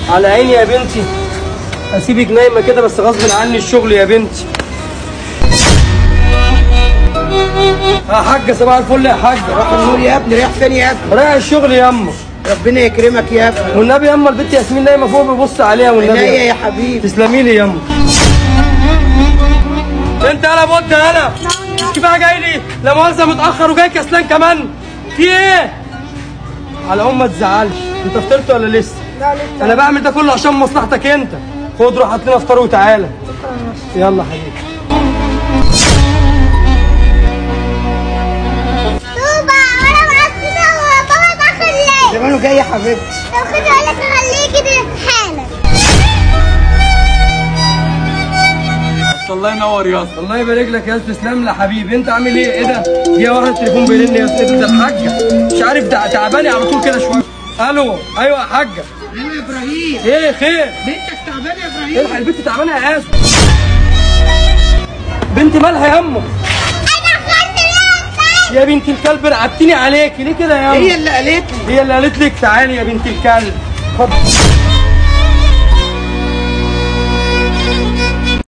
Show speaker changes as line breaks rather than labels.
على عيني يا بنتي اسيبك نايمه كده بس غصب عني الشغل يا بنتي يا حاجه صباح الفل يا حاجه
راح النور يا ابني رايح فين يا ابني
رايح الشغل ياما
ربنا يكرمك يا ابني
والنبي ياما البنت ياسمين نايمه فوق بيبص عليها
عينيا
والنبي
يا حبيبي
تسلمي لي ياما انت انا بوت انا كيف جاي لي لا مؤاخذه متاخر وجاي كسلان كمان في ايه على ام ما تزعلش انت فطرت ولا لسه
لا لسه
انا بعمل ده كله عشان مصلحتك انت خد روح هات لنا فطار وتعالى يلا حبيبي
طوبة وانا معسكة وبابا اتأخر ليه؟
زمانه جاي يا حبيبتي
طب خدي اقول لك اخليه كده حالا
الله ينور يا اسطى الله يبارك لك يا اسطى تسلم لي يا حبيبي انت عامل ايه ايه ده جه واحد التليفون بيرن يا اسطى ده الحاجه مش عارف ده تعباني على طول كده شويه الو ايوه يا حاجه
ايوه يا ابراهيم
ايه خير
بنتك تعبانه يا ابراهيم
الحق البنت تعبانه يا اسطى بنتي مالها يا امه
انا خدت ليه
يا بنت الكلب رقبتني عليكي ليه كده يا
هي
امه
اللي قالت لي
هي اللي قالت لك تعالي يا بنت الكلب اتفضل